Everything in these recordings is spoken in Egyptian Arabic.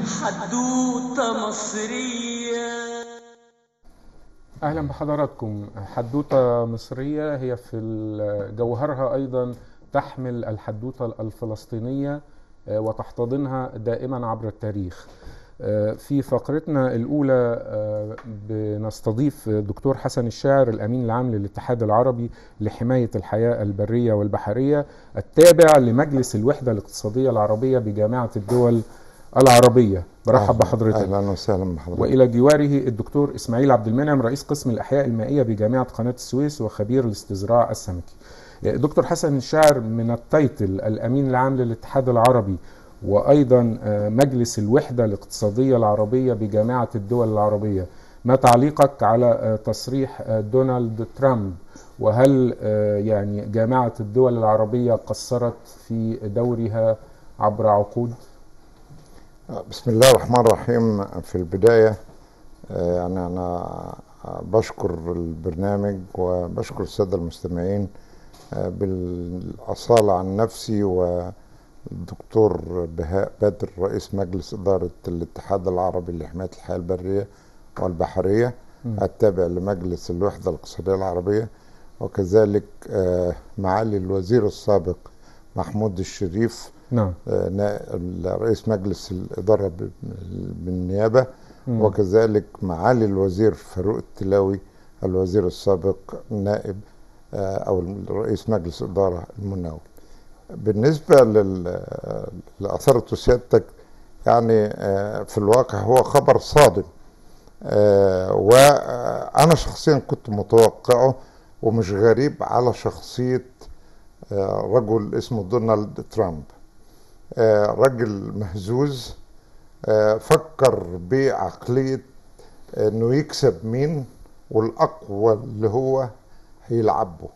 حدوتة مصرية اهلا بحضراتكم حدوته مصريه هي في ال- جوهرها ايضا تحمل الحدوته الفلسطينيه آه، وتحتضنها دائما عبر التاريخ آه، في فقرتنا الاولى آه، بنستضيف الدكتور حسن الشاعر الامين العام للاتحاد العربي لحمايه الحياه البريه والبحريه التابع لمجلس الوحده الاقتصاديه العربيه بجامعه الدول العربية برحب بحضرتك اهلا وسهلا بحضرتك والى جواره الدكتور اسماعيل عبد المنعم رئيس قسم الاحياء المائيه بجامعه قناه السويس وخبير الاستزراع السمكي. دكتور حسن الشاعر من التايتل الامين العام للاتحاد العربي وايضا آه، مجلس الوحده الاقتصاديه العربيه بجامعه الدول العربيه. ما تعليقك على آه، تصريح آه، دونالد ترامب وهل آه، يعني جامعه الدول العربيه قصرت في دورها عبر عقود؟ بسم الله الرحمن الرحيم في البداية آه، يعني أنا بشكر البرنامج وبشكر السادة المستمعين آه، بالأصالة عن نفسي والدكتور بهاء بدر رئيس مجلس إدارة الاتحاد العربي لحماية الحياة البرية والبحرية التابع لمجلس الوحدة الاقتصادية العربية وكذلك آه، معالي الوزير السابق محمود الشريف نعم آه، نا- رئيس مجلس الإدارة ب- بالنيابة مم. وكذلك معالي الوزير فاروق التلاوي الوزير السابق نائب آه، أو رئيس مجلس الإدارة المناوب بالنسبة لل- لأثرته سيادتك يعني آه، في الواقع هو خبر صادم آه، وأنا شخصيا كنت متوقعه ومش غريب على شخصية آه، رجل اسمه دونالد ترامب آه، رجل مهزوز آه، فكر بعقلية انه يكسب مين والاقوى اللي هو هيلعبه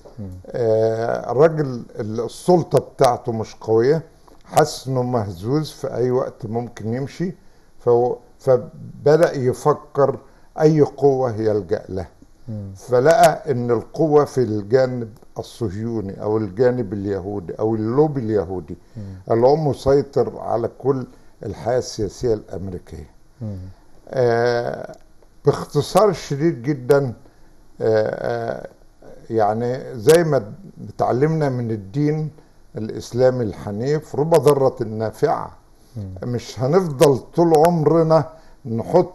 آه، الراجل السلطة بتاعته مش قوية حس انه مهزوز في اي وقت ممكن يمشي فهو فبدأ يفكر اي قوة يلجأ لها فلقى ان القوة في الجانب الصهيوني او الجانب اليهودي او اللوبي اليهودي اللي هو مسيطر على كل الحياة السياسية الامريكية آه باختصار شديد جدا آه آه يعني زي ما اتعلمنا من الدين الاسلامي الحنيف رب ضرة نافعة مش هنفضل طول عمرنا نحط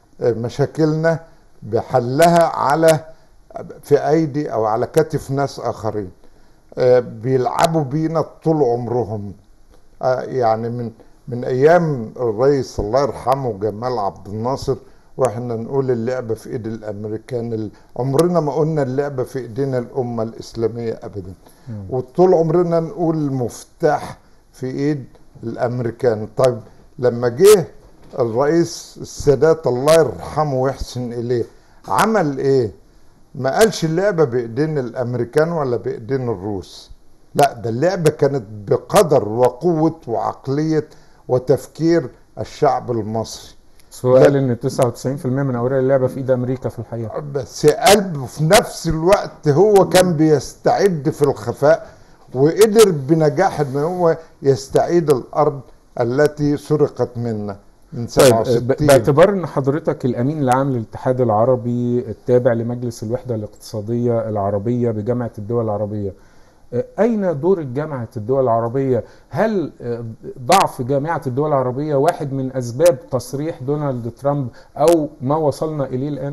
مشاكلنا بحلها على في ايدي او على كتف ناس اخرين آه، بيلعبوا بينا طول عمرهم آه، يعني من من ايام الرئيس الله يرحمه جمال عبد الناصر واحنا نقول اللعبه في ايد الامريكان ال- عمرنا ما قلنا اللعبه في ايدينا الامه الاسلاميه ابدا وطول عمرنا نقول المفتاح في ايد الامريكان طيب لما جه الرئيس السادات الله يرحمه ويحسن اليه عمل ايه ما قالش اللعبه بايدين الامريكان ولا بايدين الروس لا ده اللعبه كانت بقدر وقوه وعقليه وتفكير الشعب المصري بس هو لا. قال ان 99% من اوراق اللعبه في ايد امريكا في الحقيقه بس قلبه في نفس الوقت هو كان بيستعد في الخفاء وقدر بنجاح ان هو يستعيد الارض التي سرقت منا من طيب 67 ب- باعتبار ان حضرتك الامين العام للاتحاد العربي التابع لمجلس الوحده الاقتصاديه العربيه بجامعه الدول العربيه آه، اين دور جامعه الدول العربيه هل آه، ضعف جامعه الدول العربيه واحد من اسباب تصريح دونالد ترامب او ما وصلنا اليه الان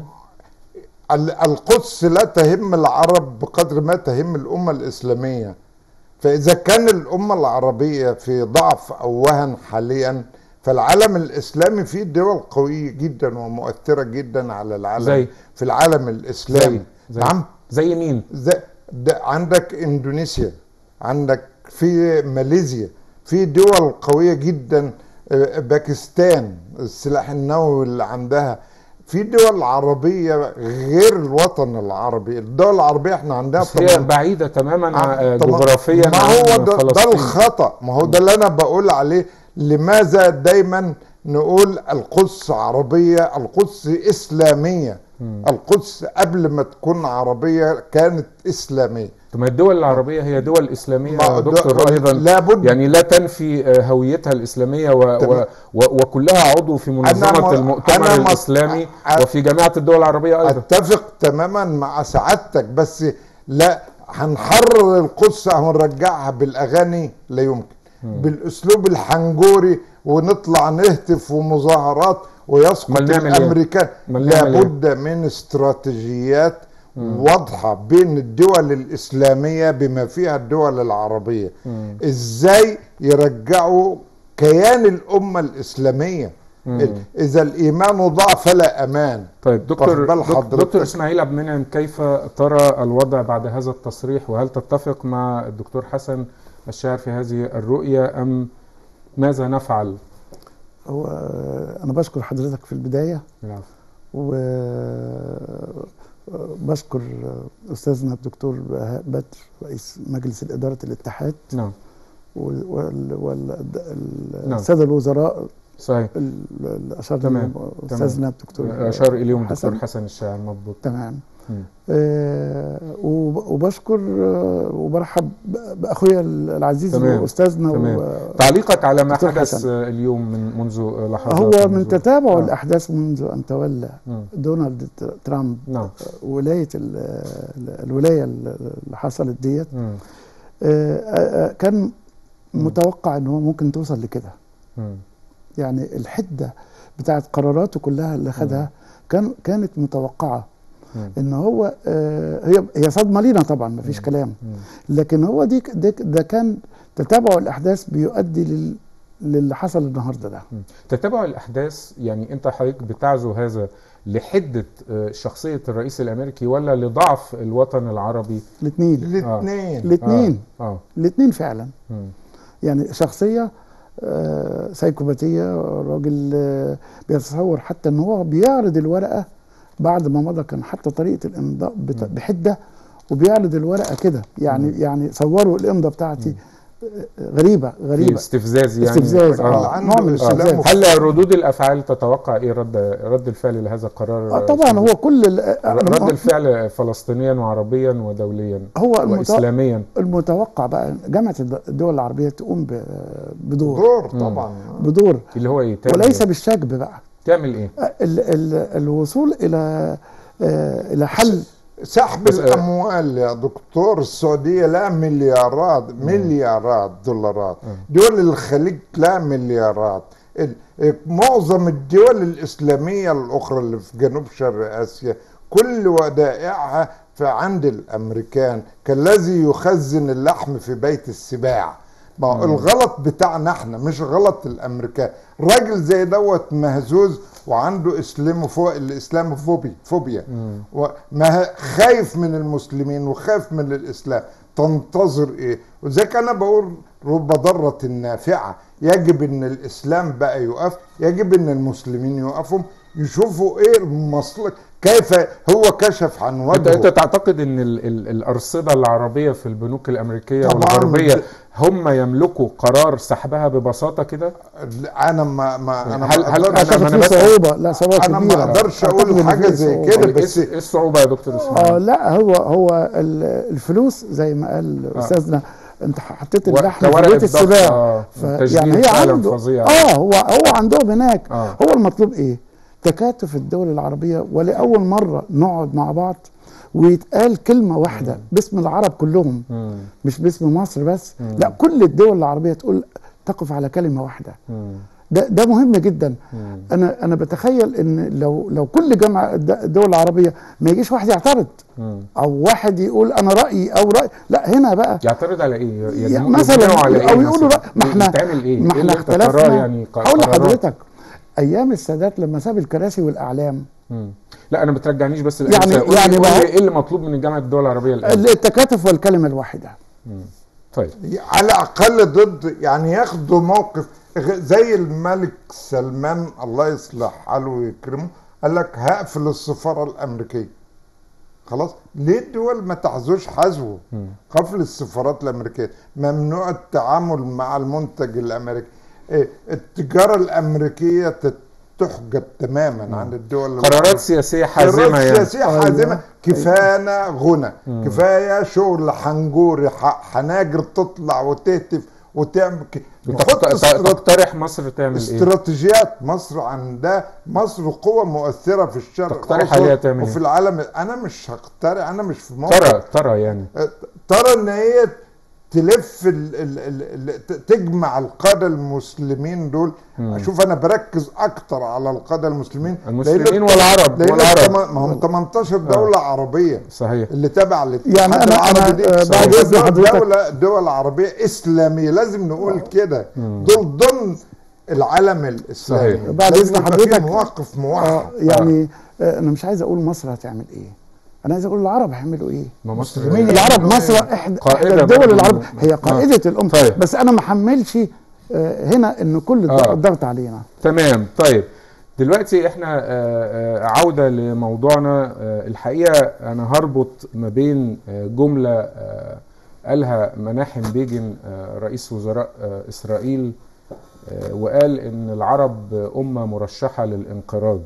ال- القدس لا تهم العرب بقدر ما تهم الأمة الإسلامية فإذا كان الأمة العربية في ضعف أو وهن حاليا فالعالم الإسلامي فيه دول قوية جدا ومؤثرة جدا على العالم زي؟ في العالم الإسلامي زي نعم زي مين ده ده عندك اندونيسيا عندك في ماليزيا في دول قويه جدا آه، باكستان السلاح النووي اللي عندها في دول عربيه غير الوطن العربي الدول العربيه احنا عندنا بس هي طبعاً- بعيده تماما عن- آه، طبعاً. جغرافيا ما هو عن ده, ده فلسطين. الخطا ما هو ده اللي انا بقول عليه لماذا دايما نقول القدس عربيه القدس اسلاميه مم. القدس قبل ما تكون عربيه كانت اسلاميه طب ما الدول العربيه هي دول اسلاميه ما يا دو- دكتور ايضا لابد يعني لا تنفي آه، هويتها الاسلاميه و و تمام. و وكلها عضو في منظمه م- المؤتمر أنا م- الاسلامي أ- وفي جامعه الدول العربيه ايضا اتفق تماما مع سعادتك بس لا هنحرر القدس او نرجعها بالاغاني لا يمكن بالاسلوب الحنجوري ونطلع نهتف ومظاهرات ويسقط أمال نعمل إيه؟ الامريكان أمال نعمل إيه؟ لابد من استراتيجيات واضحه بين الدول الاسلاميه بما فيها الدول العربيه مم. ازاي يرجعوا كيان الامه الاسلاميه مم. اذا الايمان ضاع فلا امان طيب دكتور واخد بال دك- حضرتك؟ دكتور اسماعيل عبد المنعم كيف ترى الوضع بعد هذا التصريح وهل تتفق مع الدكتور حسن الشاعر في هذه الرؤيه ام ماذا نفعل؟ هو انا بشكر حضرتك في البدايه العفو. وبشكر استاذنا الدكتور بهاء بدر رئيس مجلس اداره الاتحاد نعم والساده الوزراء صحيح اللي اشار تمام، لهم استاذنا الدكتور اشار اليهم دكتور حسن. حسن الشاعر مضبوط تمام مم. آه، وب- وبشكر آه، وبرحب ب- باخويا العزيز تمام، واستاذنا تمام. و- تعليقك على ما دكتور حدث حسن. اليوم من منذ لحظات هو من منذ- تتابع آه. الاحداث منذ ان تولى مم. دونالد ترامب نعم ولايه ال- ال- الولايه اللي حصلت ديت مم. آه، آه، آه، كان متوقع ان هو ممكن توصل لكده مم. يعني الحده بتاعت قراراته كلها اللي خدها كان كانت متوقعه مم. ان هو آه، هي هي صدمه لينا طبعا ما فيش كلام مم. لكن هو دي ده, ده كان تتابع الاحداث بيؤدي لل للي حصل النهارده ده مم. تتابع الاحداث يعني انت حضرتك بتعزو هذا لحده آه، شخصيه الرئيس الامريكي ولا لضعف الوطن العربي الاثنين الاثنين الاثنين اه, آه. الاثنين فعلا مم. يعني شخصيه آه، سايكوباتيه راجل آه، بيتصور حتى ان هو بيعرض الورقه بعد ما مضى كان حتى طريقه الامضاء بت- مم. بحده وبيعرض الورقه كده يعني يعني صوروا الامضاء بتاعتي آه، غريبه في غريبه استفزاز يعني استفزاز آه. اه عنده نوع من الإسلام الاستفزاز هل ردود الافعال تتوقع ايه رد رد الفعل لهذا القرار آه طبعا هو كل ال- رد الفعل فلسطينيا وعربيا ودوليا هو المتوقع, واسلاميا المتوقع بقى جامعه الد- الدول العربيه تقوم ب- بدور دور طبعا بدور اللي هو ايه تعمل وليس إيه؟ بالشجب بقى تعمل ايه ال ال الوصول الى آه، الى حل سحب بس- الاموال يا دكتور السعوديه لا مليارات مليارات دولارات دول الخليج لا مليارات ال- معظم الدول الاسلاميه الاخرى اللي في جنوب شرق اسيا كل ودائعها في عند الامريكان كالذي يخزن اللحم في بيت السباع ما هو الغلط بتاعنا احنا مش غلط الامريكان راجل زي دوت مهزوز وعنده اسلاموفو الاسلاموفوبيا فوبيا وما خايف من المسلمين وخايف من الاسلام تنتظر ايه وزي انا بقول رب ضرة نافعة يجب ان الاسلام بقى يقف يجب ان المسلمين يقفوا يشوفوا ايه المصلحة كيف هو كشف عن انت انت وجهه تعتقد ان ال ال الارصده العربيه في البنوك الامريكيه طبعاً. والغربيه هم يملكوا قرار سحبها ببساطه كده انا ما ما انا هل- ما هل- أقدرش- أنا- اعتقد أنا في بسأل. صعوبه لا صعوبه انا كبيره ما اقدرش أعتقد اقول إن حاجه في زي صعوبة. كده ايه بس إيه الصعوبه يا دكتور اه اسماعيل لا هو هو ال- الفلوس زي ما قال استاذنا انت حطيت و- اللحم في كورق بيت الضغط، السباع آه، ف- تشغيل يعني هي فعلاً عنده فظيع. اه هو هو عندهم هناك آه. هو المطلوب ايه تكاتف الدول العربيه ولاول مره نقعد مع بعض ويتقال كلمه واحده باسم العرب كلهم مم. مش باسم مصر بس لا كل الدول العربيه تقول تقف على كلمه واحده مم. ده ده مهم جدا مم. انا انا بتخيل ان لو لو كل جامعه الد- الدول العربيه ما يجيش واحد يعترض مم. او واحد يقول انا رايي او راي لا هنا بقى يعترض على ايه؟ يعني يبنوا- مثلا يبنوا على ايه او يقولوا مثلاً؟ رأي ما احنا يتعمل ايه؟ ما إيه احنا اللي أنت تراه اختلفنا يعني ق- هقول قرارات؟ لحضرتك ايام السادات لما ساب الكراسي والاعلام مم. لا انا ما ترجعنيش بس يعني- الأمثلة. قول لي- يعني قول ما هو- لي ايه اللي مطلوب من جامعه الدول العربيه الان؟ التكاتف والكلمه الواحده طيب على الاقل ضد يعني ياخدوا موقف غ- زي الملك سلمان الله يصلح حاله ويكرمه قال لك هقفل السفاره الامريكيه خلاص ليه الدول ما تحظوش حذوه قفل السفارات الامريكيه ممنوع التعامل مع المنتج الامريكي إيه، التجاره الامريكيه تت- تحجب تماما عن الدول قرارات سياسيه حازمه قرارات يعني سياسية حازمة أيوة. كفانا غنى كفاية شغل حنجوري ح- حناجر تطلع وتهتف وتعمل ك- نحط وتقت- استرات- تقترح مصر تعمل ايه؟ استراتيجيات مصر عندها مصر قوة مؤثرة في الشرق تقترح الأوسط عليها تعمل إيه؟ وفي العالم أنا مش هقترح أنا مش في موقف ترى ترى يعني ترى ان هي تلف ال ال ال ال ت- تجمع القادة المسلمين دول شوف انا بركز اكتر على القادة المسلمين المسلمين لأن- والعرب لان والعرب التم- ما هم 18 دولة عربية صحيح اللي تبع الاتحاد يعني أنا- العربي أنا، دي آه، بعد دول- إذن حضرتك- دولة دول عربية اسلامية لازم نقول كده دول ضمن العالم الاسلامي صحيح. بعد لازم إذن يبقى في حضرتك- مواقف اه موحد يعني آه انا مش عايز اقول مصر هتعمل ايه انا عايز اقول العرب هيعملوا ايه ما مصر المسلمين العرب يعملوا مصر إيه؟ احدى قائدة إحدى الدول برضو. العرب هي آه. قائده الامه طيب. بس انا ما حملش آه، هنا ان كل آه. الضغط علينا تمام طيب دلوقتي احنا آه، آه، عودة لموضوعنا آه، الحقيقة انا هربط ما بين آه، جملة آه، قالها مناحم بيجن آه، رئيس وزراء آه، اسرائيل آه، وقال ان العرب امة مرشحة للانقراض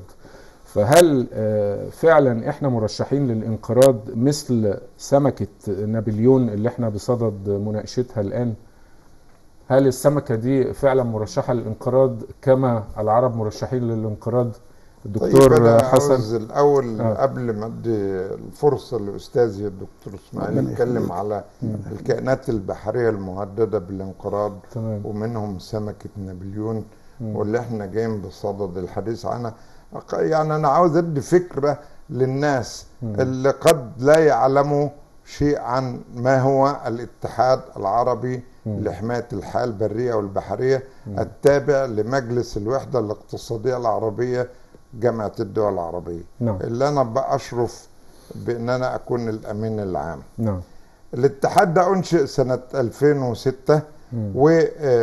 فهل آه، فعلا احنا مرشحين للانقراض مثل سمكة نابليون اللي احنا بصدد مناقشتها الان هل السمكة دي فعلا مرشحة للانقراض كما العرب مرشحين للانقراض طيب الدكتور انا حسن عاوز الاول آه. قبل ما ادي الفرصه لاستاذي الدكتور اسماعيل ربنا يتكلم يخليك. على الكائنات البحريه المهدده بالانقراض تمام ومنهم سمكه نابليون مم. واللي احنا جايين بصدد الحديث عنها أق- يعني انا عاوز ادي فكره للناس مم. اللي قد لا يعلموا شيء عن ما هو الاتحاد العربي مم. لحمايه الحياه البريه والبحريه التابع لمجلس الوحده الاقتصاديه العربيه جامعه الدول العربيه نعم اللي انا باشرف بان انا اكون الامين العام نعم الاتحاد ده انشئ سنه 2006 مم. و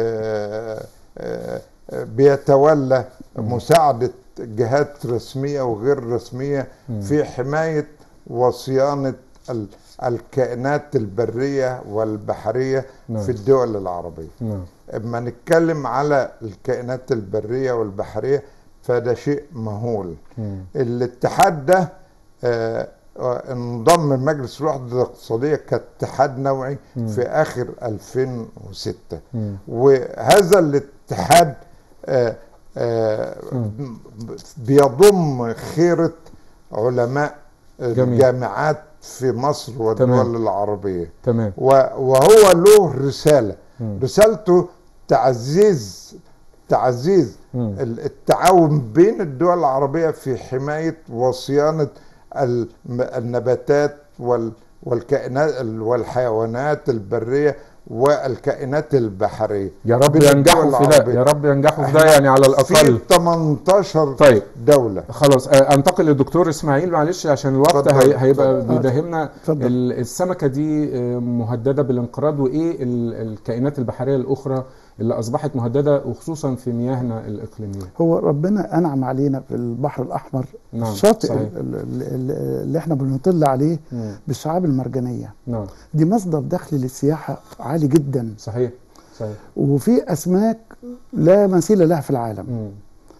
آه، آه، آه، بيتولى مساعده جهات رسميه وغير رسميه مم. في حمايه وصيانه ال- الكائنات البريه والبحريه نعم. في الدول العربية نعم اما نتكلم على الكائنات البرية والبحرية فده شيء مهول مم. الاتحاد ده آه، آه، انضم مجلس الوحدة الاقتصادية كاتحاد نوعي مم. في آخر 2006 مم. وهذا الاتحاد آه، آه، بيضم خيرة علماء جميل. الجامعات في مصر والدول تمام. العربية تمام و- وهو له رسالة مم. رسالته تعزيز تعزيز مم. ال- التعاون بين الدول العربية في حماية وصيانة الم- النباتات وال والكائنات ال- والحيوانات البرية والكائنات البحرية يا رب بين الدول ينجحوا في ده العربية. يا رب ينجحوا في ده إحنا يعني على في الاقل 18 طيب دولة خلاص آه، انتقل للدكتور اسماعيل معلش عشان الوقت اتفضل. هي- هيبقى اتفضل. بيداهمنا اتفضل. ال- السمكه دي آه، مهدده بالانقراض وايه ال- الكائنات البحريه الاخرى اللي اصبحت مهدده وخصوصا في مياهنا الاقليميه هو ربنا انعم علينا في البحر الاحمر نعم، الشاطئ صحيح. ال- ال- ال- اللي احنا بنطل عليه مم. بالشعاب المرجانيه نعم دي مصدر دخل للسياحه عالي جدا صحيح صحيح وفي اسماك لا مثيل لها في العالم مم.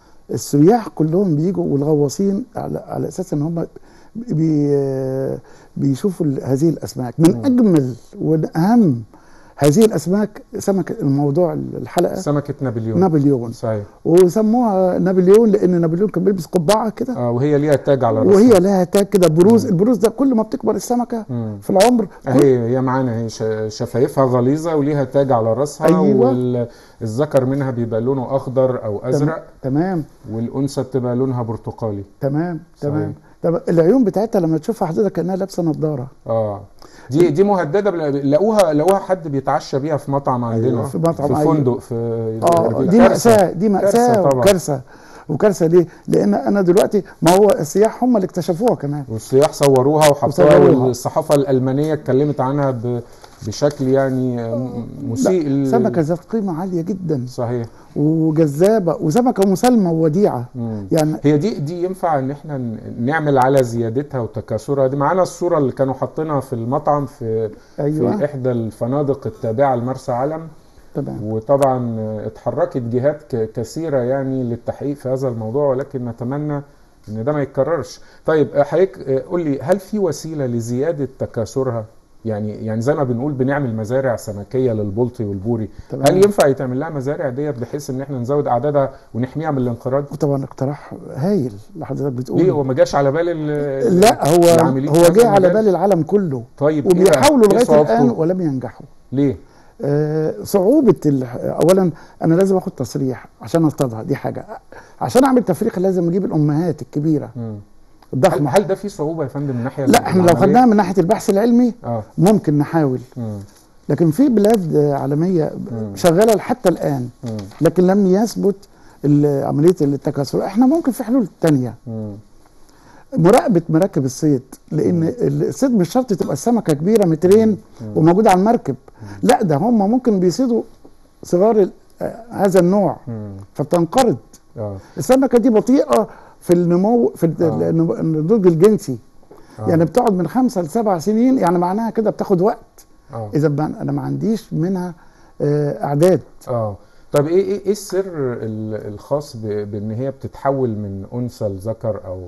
السياح كلهم بيجوا والغواصين على, على اساس ان هم بي بيشوفوا ال- هذه الاسماك من اجمل واهم هذه الاسماك سمك الموضوع الحلقه سمكه نابليون نابليون صحيح وسموها نابليون لان نابليون كان بيلبس قبعه كده اه وهي ليها تاج على راسها وهي لها تاج كده بروز البروز ده كل ما بتكبر السمكه مم. في العمر كل هي هي معانا هي ش- شفايفها غليظه وليها تاج على راسها أيوة. والذكر منها بيبقى لونه اخضر او ازرق تمام والانثى بتبقى لونها برتقالي تمام تمام صحيح. طب العيون بتاعتها لما تشوفها حضرتك كانها لابسه نظاره اه دي دي مهدده بال- لقوها لقوها حد بيتعشى بيها في مطعم عندنا أيوة. في مطعم، في أيوة. فندق في اه دي كارثة. مأساة دي كارثة مأساة طبعا. وكارثة وكارثة ليه؟ لأن أنا دلوقتي ما هو السياح هم اللي اكتشفوها كمان والسياح صوروها وحطوها وصوروها. والصحافه الالمانيه اتكلمت عنها ب- بشكل يعني م- مسيء لا، لل- سمكة ذات قيمة عالية جدا صحيح وجذابة وسمكة مسالمة ووديعة مم. يعني هي دي دي ينفع ان احنا ن- نعمل على زيادتها وتكاثرها دي معانا الصوره اللي كانوا حاطينها في المطعم في أيوة. في احدى الفنادق التابعه لمرسى علم تمام وطبعا آه، اتحركت جهات ك- كثيره يعني للتحقيق في هذا الموضوع ولكن نتمنى ان ده ما يتكررش طيب آه، حضرتك آه، قول لي هل في وسيله لزياده تكاثرها يعني يعني زي ما بنقول بنعمل مزارع سمكيه للبلطي والبوري تمام. هل ينفع يتعمل لها مزارع ديت بحيث ان احنا نزود اعدادها ونحميها من الانقراض وطبعا اقتراح هايل اللي حضرتك بتقوله ليه هو ما جاش على بال ال- لا هو العاملين في هو هذا جه على المجال؟ بال العالم كله طيب إيه بقى؟ وبيحاولوا إيه لغايه صعوبته؟ الان ولم ينجحوا ليه آه، صعوبة ال- أولا أنا لازم أخد تصريح عشان أصطادها دي حاجة عشان أعمل تفريخ لازم أجيب الأمهات الكبيرة مم. هل, الضخمة هل ده في صعوبه يا فندم من ناحيه لا احنا لو العملية؟ خدناها من ناحية البحث العلمي اه ممكن نحاول مم. لكن في بلاد آه، عالمية شغالة حتى الآن مم. لكن لم يثبت ال- عملية التكاثر احنا ممكن في حلول تانية مم. مراقبة مراكب الصيد لأن الصيد مش شرط تبقى السمكة كبيرة مترين وموجودة على المركب لا ده هم ممكن بيصيدوا صغار ال- آه، هذا النوع مم. فبتنقرض اه السمكة دي بطيئة في النمو في الد- آه. النمو- النضوج الجنسي آه. يعني بتقعد من خمسة لسبع سنين يعني معناها كده بتاخد وقت اه إذا ما- أنا ما عنديش منها آه، أعداد اه طب ايه ايه ايه السر ال- الخاص ب- بان هي بتتحول من انثى لذكر او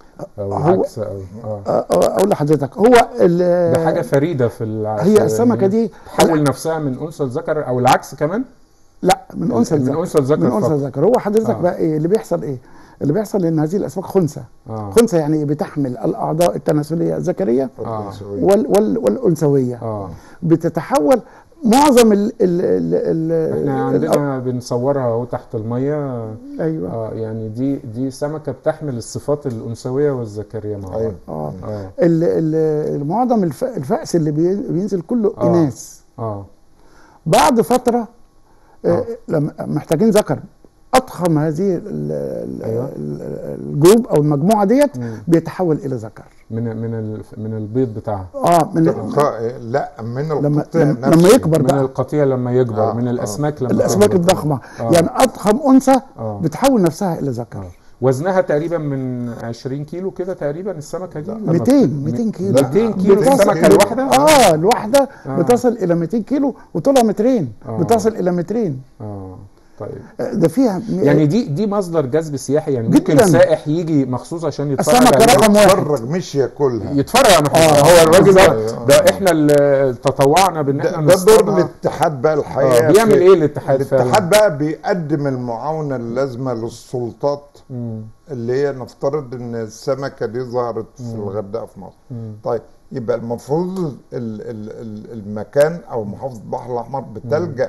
او هو- العكس او اه آه، آه، أقول لحضرتك هو ال- ده حاجه فريده في الع... هي في- السمكة إن دي تحول نفسها من انثى لذكر او العكس كمان لا من انثى من لذكر أنثى لذكر من انثى فقط. لذكر هو حضرتك آه. بقى ايه اللي بيحصل ايه اللي بيحصل ان هذه الاسماك خنثى اه خنثى يعني إيه؟ بتحمل الاعضاء التناسليه الذكريه آه. وال وال والانثويه اه بتتحول معظم ال ال ال ال احنا ال- عندنا بنصورها اهو تحت الميه ايوه اه يعني دي دي سمكه بتحمل الصفات الانثويه والذكريه مع بعض أيوة. اه اه ال- ال- معظم الف- الفأس اللي بي- بينزل كله آه. اناث اه بعد فتره آه. آه. لما محتاجين ذكر اضخم هذه ال- ال- أيوة. ال- الجروب او المجموعه ديت مم. بيتحول الى ذكر من من ال- من البيض بتاعها اه من القطاع- لا من لما القطيع لما, نفسه لما يكبر من بقى القطيع لما يكبر آه، من آه. الاسماك لما الاسماك تكبر. الضخمه آه. يعني اضخم انثى آه. بتحول نفسها الى ذكر آه. وزنها تقريبا من 20 كيلو كده تقريبا السمكه دي لما 200 200 كيلو 200 كيلو بتصل- السمكه الواحده اه الواحده آه. بتصل الى 200 كيلو وطولها مترين آه. بتصل الى مترين اه طيب آه، ده فيها يعني دي دي مصدر جذب سياحي يعني ممكن جداً. سائح يجي مخصوص عشان يتفرج السمكة عليها. رقم واحد. يتفرج مش ياكلها يتفرج على محمد آه، هو الراجل ده, بالظبط. ده احنا اللي تطوعنا بان ده, احنا ده دور نصطادها. الاتحاد بقى الحقيقه آه، بيعمل في- ايه الاتحاد الاتحاد فعلا؟ بقى بيقدم المعاونه اللازمه للسلطات مم. اللي هي نفترض ان السمكه دي ظهرت في الغردقه في مصر مم. طيب يبقى المفروض ال ال ال المكان او محافظه البحر الاحمر بتلجا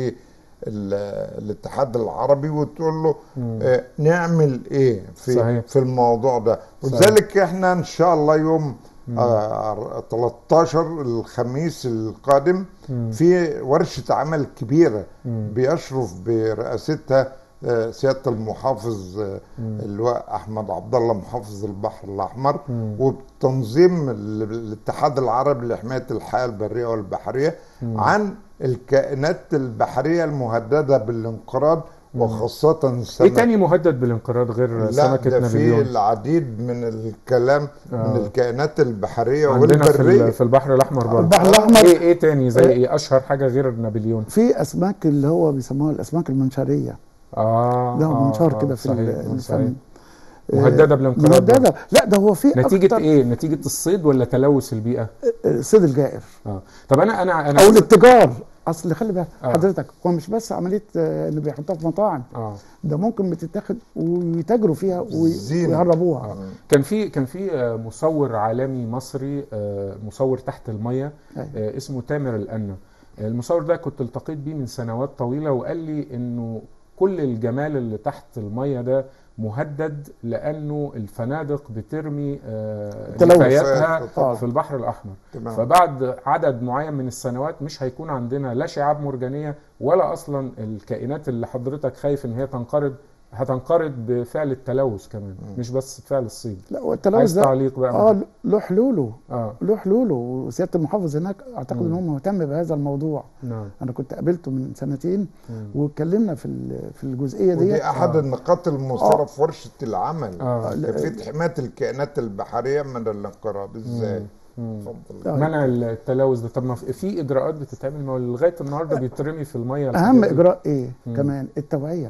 للاتحاد العربي وتقول له آه نعمل ايه في صحيح. في الموضوع ده ولذلك احنا ان شاء الله يوم آه 13 الخميس القادم في ورشه عمل كبيره بيشرف برئاستها آه، سياده المحافظ آه، اللواء احمد عبد الله محافظ البحر الاحمر وبتنظيم ال- الاتحاد العربي لحمايه الحياه البريه والبحريه عن الكائنات البحريه المهدده بالانقراض وخاصه ايه سمك تاني مهدد بالانقراض غير لا سمكه ده في نابليون العديد من الكلام آه. من الكائنات البحريه عندنا في, والبريه ال- في البحر الاحمر برضه البحر الأحمر. ايه ايه تاني زي ايه اشهر حاجه غير نابليون في اسماك اللي هو بيسموها الاسماك المنشاريه اه لهم آه، منشار آه، كده في صحيح، ال- صحيح. الفم مهدده بالانقراض مهدده لا ده هو في نتيجه أكتر ايه نتيجه الصيد ولا تلوث البيئه الصيد الجائر اه طب انا انا انا او الاتجار اصل خلي بالك آه. حضرتك هو مش بس عمليه آه، اللي بيحطوها في مطاعم اه ده ممكن بتتاخد ويتاجروا فيها وي- زينة. ويهربوها آه. كان في كان في آه، مصور عالمي مصري آه، مصور تحت الميه أيوة. آه، اسمه تامر الأنا المصور ده كنت التقيت بيه من سنوات طويله وقال لي انه كل الجمال اللي تحت الميه ده مهدد لانه الفنادق بترمي آه، تلوث. نفاياتها طبعاً. في البحر الاحمر تمام. فبعد عدد معين من السنوات مش هيكون عندنا لا شعاب مرجانيه ولا اصلا الكائنات اللي حضرتك خايف ان هي تنقرض هتنقرض بفعل التلوث كمان مش بس بفعل الصيد لا والتلوث عايز ده تعليق بقى اه له حلوله اه له حلوله وسياده المحافظ هناك اعتقد ان هو مهتم بهذا الموضوع نعم انا كنت قابلته من سنتين مم. واتكلمنا في ال- في الجزئيه دي ودي احد النقاط المثيره في ورشه العمل آه. كيفيه حمايه الكائنات البحريه من الانقراض ازاي مم. اتفضل آه. منع التلوث ده طب ما في في اجراءات بتتعمل ما هو لغايه النهارده بيترمي في الميه اهم الحاجات دي. اجراء ايه مم. كمان التوعيه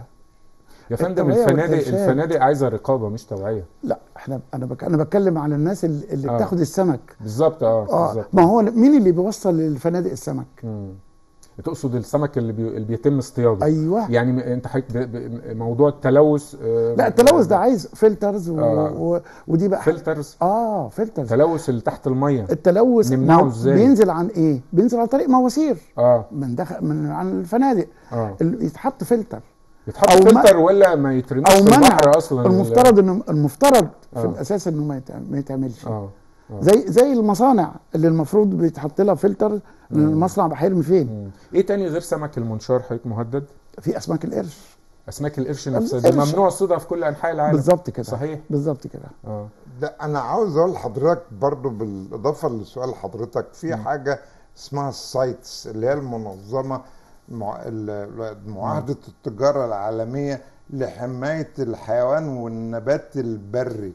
يا فندم التوعية الفنادق والإرشاد. الفنادق عايزه رقابه مش توعيه لا احنا انا بك انا بتكلم على الناس اللي, اللي آه. بتاخد السمك بالظبط اه اه بالظبط ما هو مين اللي بيوصل للفنادق السمك مم. تقصد السمك اللي, بي... اللي بيتم اصطياده ايوه يعني م- انت حضرتك ب... ب... موضوع التلوث آه، لا التلوث ده عايز فلترز و... آه. و... ودي بقى فلترز اه فلترز التلوث اللي تحت الميه التلوث نمنعه مو- إزاي؟ بينزل عن ايه بينزل عن طريق مواسير اه من دخل من عن الفنادق اه اللي يتحط فلتر يتحط أو فلتر ولا ما يترميش او في منع البحر اصلا المفترض انه المفترض آه. في الاساس انه ما يتع- ما يتعملش اه آه. زي زي المصانع اللي المفروض بيتحط لها فلتر ان المصنع هيرمي فين مم. ايه تاني غير سمك المنشار حضرتك مهدد في اسماك القرش اسماك القرش نفسها دي القرش. ممنوع صيدها في كل انحاء العالم بالظبط كده صحيح بالظبط كده اه ده انا عاوز اقول لحضرتك برضو بالاضافه لسؤال حضرتك في حاجه اسمها السايتس اللي هي المنظمه مع ال- معاهده التجاره العالميه لحمايه الحيوان والنبات البري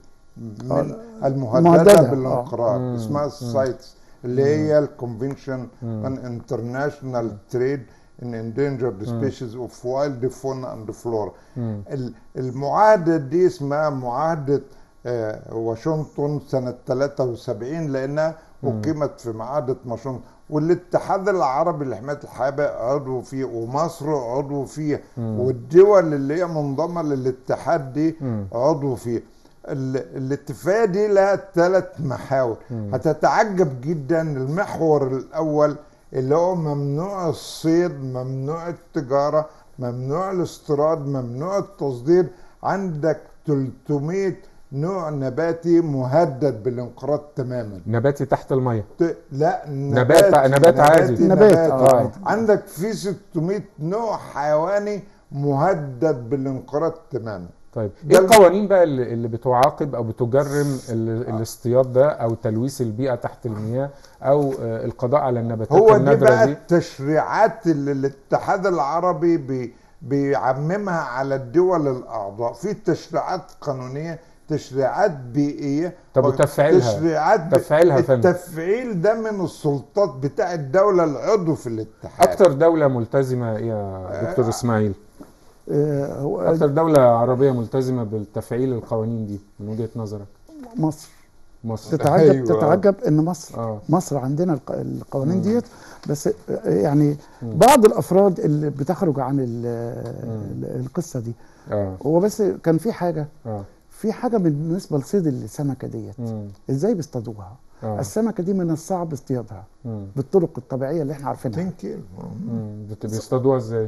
من المهدده مهددة، بالانقراض مم. اسمها السايتس اللي هي الكونفنشن on international trade in endangered species of wild fauna and flora مم. ال- المعاهدة دي اسمها معاهدة آه، واشنطن سنة 73 لأنها أقيمت في معاهدة واشنطن والاتحاد العربي لحماية الحياة عضو فيه ومصر عضو فيه والدول اللي هي منضمة للاتحاد دي مم. عضو فيه ال- الاتفاقية دي لها ثلاث محاور هتتعجب جدا المحور الأول اللي هو ممنوع الصيد ممنوع التجارة ممنوع الاستيراد ممنوع التصدير عندك 300 نوع نباتي مهدد بالانقراض تماما نباتي تحت الميه ت- لا نبات- نبات عادي. نبات، نبات آه. عادي. عندك في 600 نوع حيواني مهدد بالانقراض تماما طيب ده ايه الم- القوانين بقى اللي, اللي بتعاقب او بتجرم ال- الاصطياد ده او تلويث البيئه تحت المياه او آه، القضاء على النباتات هو دي النادره بقى دي التشريعات اللي الاتحاد العربي بي بيعممها على الدول الاعضاء في تشريعات قانونيه تشريعات بيئيه طب وتفعيلها؟ تشريعات تفعيلها يا فندم. التفعيل ده من السلطات بتاع الدوله العضو في الاتحاد اكتر دوله ملتزمه ايه يا دكتور اسماعيل آه هو اكتر دوله عربيه ملتزمه بالتفعيل القوانين دي من وجهه نظرك مصر مصر تتعجب أيوة. تتعجب ان مصر اه مصر عندنا الق- القوانين ديت بس آه، يعني بعض الافراد اللي بتخرج عن ال- ال- القصه دي اه هو بس كان في حاجه اه في حاجه بالنسبه لصيد السمكه ديت مم. ازاي بيصطادوها اه السمكه دي من الصعب اصطيادها مم. بالطرق الطبيعيه اللي احنا عارفينها 2 كيلو مم. بت- بيصطادوها ازاي؟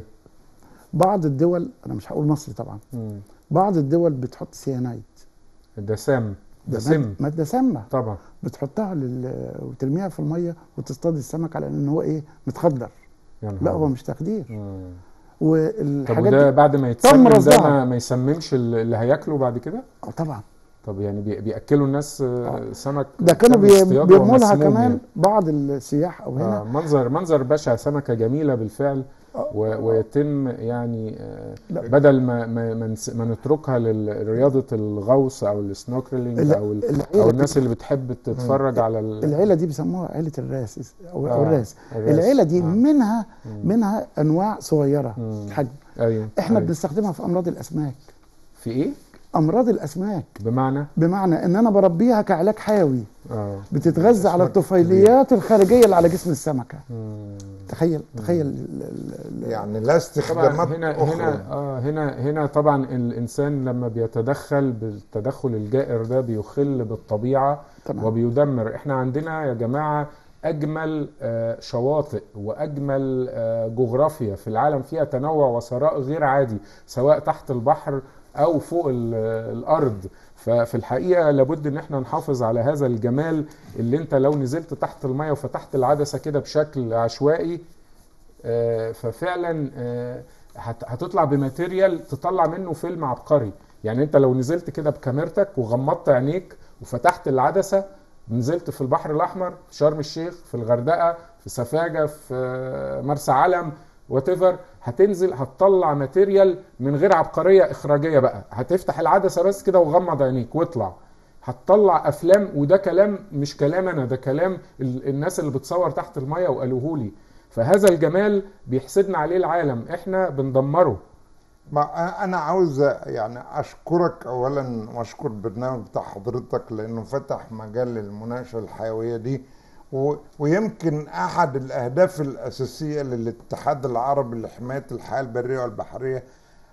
بعض الدول انا مش هقول مصر طبعا مم. بعض الدول بتحط سيانايد ده سام ده ده سم ماد- ماده سامه طبعا بتحطها لل... وترميها في الميه وتصطاد السمك على ان هو ايه متخدر يا نهار لا هو أبيض. مش تخدير مم. طب والحاجات وده دي بعد ما تم يتسمم ده رصدها. ما, ما يسممش ال- اللي هياكله بعد كده؟ آه طبعا طب يعني بي- بياكلوا الناس آه، سمك ده كانوا تم بي... اصطياده بيرموا لها ومسموم كمان يعني. بعض السياح او هنا آه منظر منظر بشع سمكه جميله بالفعل آه. و... ويتم يعني آه لا. بدل ما ما, ما, نس... ما نتركها لرياضه الغوص او السنوركلينج لا، او ال... العيلة او دي- الناس اللي بتحب تتفرج على ال... العيله دي بيسموها عيله الراس او آه، الراس الراس. العيله دي آه. منها منها انواع صغيره مم. الحجم ايوه احنا أيوة. بنستخدمها في امراض الاسماك في ايه؟ امراض الاسماك بمعنى بمعنى ان انا بربيها كعلاج حيوي اه بتتغذى على الطفيليات الخارجيه اللي على جسم السمكه مم. تخيل تخيل ال- ال- ال- يعني لا طبعا استخدامات هنا اخرى هنا اه هنا هنا طبعا الانسان لما بيتدخل بالتدخل الجائر ده بيخل بالطبيعه تمام. وبيدمر احنا عندنا يا جماعه اجمل آه، شواطئ واجمل آه، جغرافيا في العالم فيها تنوع وثراء غير عادي سواء تحت البحر او فوق ال- الارض ففي الحقيقه لابد ان احنا نحافظ على هذا الجمال اللي انت لو نزلت تحت الميه وفتحت العدسه كده بشكل عشوائي آه، ففعلا آه، هت- هتطلع بماتيريال تطلع منه فيلم عبقري يعني انت لو نزلت كده بكاميرتك وغمضت عينيك وفتحت العدسه نزلت في البحر الاحمر في شرم الشيخ في الغردقه في سفاجه في آه، مرسى علم وات هتنزل هتطلع ماتيريال من غير عبقريه اخراجيه بقى هتفتح العدسه بس كده وغمض عينيك واطلع هتطلع افلام وده كلام مش كلام انا ده كلام ال- الناس اللي بتصور تحت الميه وقالوه لي فهذا الجمال بيحسدنا عليه العالم احنا بندمره ما انا عاوز يعني اشكرك اولا واشكر البرنامج بتاع حضرتك لانه فتح مجال للمناقشه الحيويه دي و- ويمكن احد الاهداف الاساسيه للاتحاد العربي لحمايه الحياه البريه والبحريه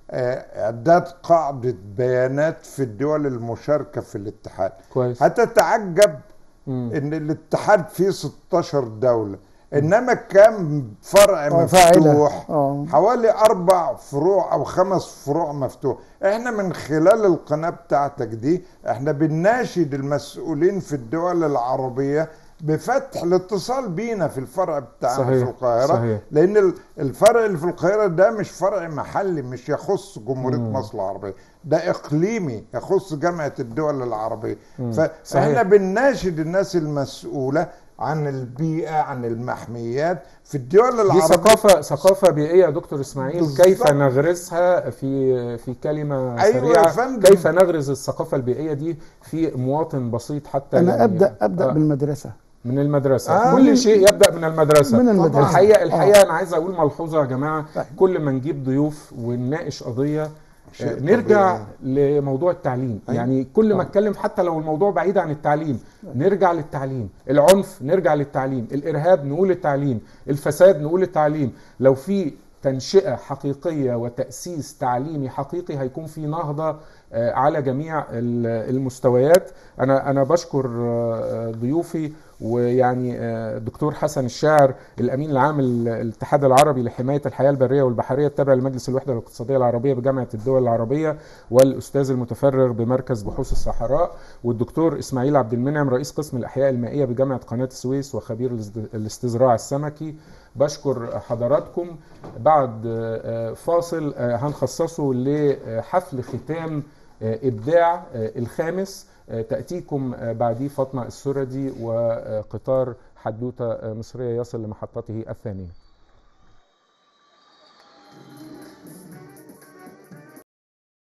آه، اعداد قاعده بيانات في الدول المشاركه في الاتحاد كويس هتتعجب مم. ان الاتحاد فيه 16 دوله انما كم فرع آه، فاعلة. مفتوح آه. حوالي اربع فروع او خمس فروع مفتوح احنا من خلال القناه بتاعتك دي احنا بنناشد المسؤولين في الدول العربيه بفتح الاتصال بينا في الفرع بتاعنا صحيح، في القاهره صحيح. لان ال- الفرع اللي في القاهره ده مش فرع محلي مش يخص جمهوريه مصر العربيه ده اقليمي يخص جامعه الدول العربيه فاحنا صحيح. بنناشد الناس المسؤوله عن البيئه عن المحميات في الدول دي العربيه ثقافة ثقافة بيئية يا دكتور اسماعيل بالظبط. كيف نغرسها في في كلمة أيوة يا سريعة فندم. كيف نغرز الثقافة البيئية دي في مواطن بسيط حتى انا يعني ابدا ابدا آه، بالمدرسه من المدرسة آه. كل شيء يبدأ من المدرسة من المدرسة. الحقيقة آه. الحقيقة أنا عايز أقول ملحوظة يا جماعة طيب. كل ما نجيب ضيوف ونناقش قضية شيء آه، نرجع طبيعي. لموضوع التعليم أيوة. يعني كل ما اتكلم حتى لو الموضوع بعيد عن التعليم نرجع للتعليم العنف نرجع للتعليم الارهاب نقول التعليم الفساد نقول التعليم لو في تنشئة حقيقية وتأسيس تعليمي حقيقي هيكون في نهضة آه، على جميع ال- المستويات أنا أنا بشكر آه، ضيوفي ويعني آه، دكتور حسن الشاعر الأمين العام ال- الاتحاد العربي لحماية الحياة البرية والبحرية التابع لمجلس الوحدة الاقتصادية العربية بجامعة الدول العربية والأستاذ المتفرغ بمركز بحوث الصحراء والدكتور إسماعيل عبد المنعم رئيس قسم الأحياء المائية بجامعة قناة السويس وخبير الاست- الاستزراع السمكي بشكر حضراتكم بعد آه، فاصل آه، هنخصصه لحفل ختام آه، إبداع آه، الخامس آه، تأتيكم آه، بعديه فاطمة السردي وقطار حدوتة آه، مصرية يصل لمحطته الثانية